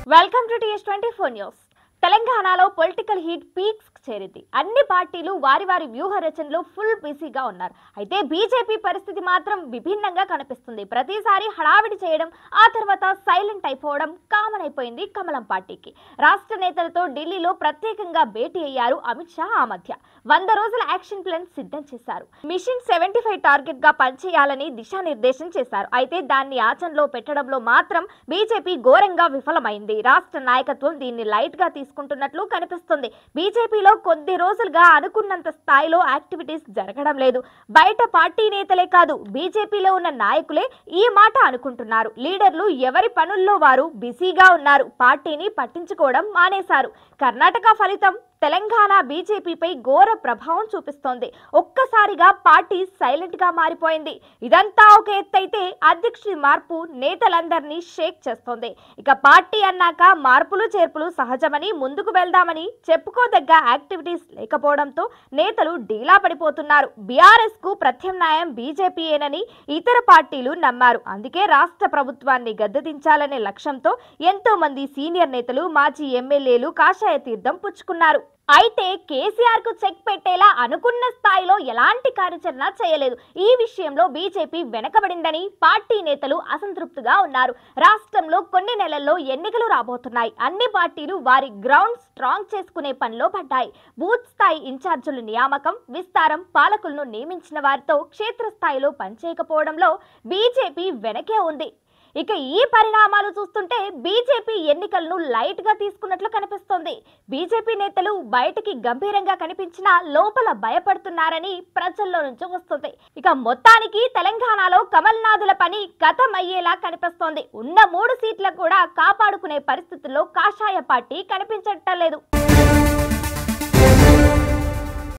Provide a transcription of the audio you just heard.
welcome to TS twenty four news తెలంగాణలో political heat peaks చేరింది అన్ని పార్టీలు వారి వారి వ్యూహ రచనలో ఫుల్ బిజీగా ఉన్నారు అయితే బీజేపీ పరిస్థితి మాత్రం విభిన్నంగా కనిపిస్తుంది ప్రతిసారి హడావిడి చేయడం ఆ తర్వాత సైలెంట్ అయిపోవడం కామన్ అయిపోయింది కమలం పార్టీకి రాష్ట్ర నేతలతో ఢిల్లీలో ప్రత్యేకంగా భేటీ అయ్యారు అమిత్ షా ఆ మధ్య వంద రోజుల యాక్షన్ ప్లాన్ సిద్ధం చేశారు మిషన్ సెవెంటీ ఫైవ్ టార్గెట్ గా పనిచేయాలని దిశానిర్దేశం చేశారు అయితే దాన్ని ఆచరణలో పెట్టడంలో మాత్రం బీజేపీ ఘోరంగా విఫలమైంది రాష్ట్ర నాయకత్వం దీన్ని లైట్ గా తీసుకుంటున్నట్లు కనిపిస్తుంది బీజేపీలో కొద్ది రోజులుగా అనుకున్నంత స్థాయిలో యాక్టివిటీస్ జరగడం లేదు బయట పార్టీ నేతలే కాదు బీజేపీలో ఉన్న నాయకులే ఈ మాట అనుకుంటున్నారు లీడర్లు ఎవరి పనుల్లో వారు బిజీగా ఉన్నారు పార్టీని పట్టించుకోవడం మానేశారు కర్ణాటక ఫలితం తెలంగాణ బీజేపీపై ఘోర ప్రభావం చూపిస్తోంది ఒక్కసారిగా పార్టీ సైలెంట్ గా మారిపోయింది ఇదంతా ఒక ఎత్తైతే అధ్యక్షుడి మార్పు నేతలందరినీ షేక్ చేస్తోంది ఇక పార్టీ అన్నాక మార్పులు చేర్పులు సహజమని ముందుకు వెళ్దామని చెప్పుకోదగ్గ యాక్టివిటీస్ లేకపోవడంతో నేతలు డీలా పడిపోతున్నారు బీఆర్ఎస్ కు ప్రత్యామ్నాయం బీజేపీయేనని ఇతర పార్టీలు నమ్మారు అందుకే రాష్ట్ర ప్రభుత్వాన్ని గద్దెదించాలనే లక్ష్యంతో ఎంతో మంది సీనియర్ నేతలు మాజీ ఎమ్మెల్యేలు కాషాయ తీర్థం పుచ్చుకున్నారు అయితే కేసీఆర్ కు చెక్ పెట్టేలా అనుకున్న స్థాయిలో ఎలాంటి కార్యాచరణ చేయలేదు ఈ విషయంలో బీజేపీ వెనకబడిందని పార్టీ నేతలు అసంతృప్తిగా ఉన్నారు రాష్ట్రంలో కొన్ని నెలల్లో ఎన్నికలు రాబోతున్నాయి అన్ని పార్టీలు వారి గ్రౌండ్ స్ట్రాంగ్ చేసుకునే పనిలో పడ్డాయి బూత్ స్థాయి ఇన్ఛార్జీల నియామకం విస్తారం పాలకులను నియమించిన వారితో క్షేత్రస్థాయిలో పనిచేయకపోవడంలో బీజేపీ వెనకే ఉంది ఇక ఈ పరిణామాలు చూస్తుంటే బీజేపీ ఎన్నికలను లైట్ గా తీసుకున్నట్లు కనిపిస్తోంది బీజేపీ నేతలు బయటికి గంభీరంగా కనిపించినా లోపల భయపడుతున్నారని ప్రజల్లో నుంచి వస్తుంది ఇక మొత్తానికి తెలంగాణలో కమల్నాథుల పని గతమయ్యేలా కనిపిస్తోంది ఉన్న మూడు సీట్లకు కూడా కాపాడుకునే పరిస్థితుల్లో కాషాయ పార్టీ కనిపించటం లేదు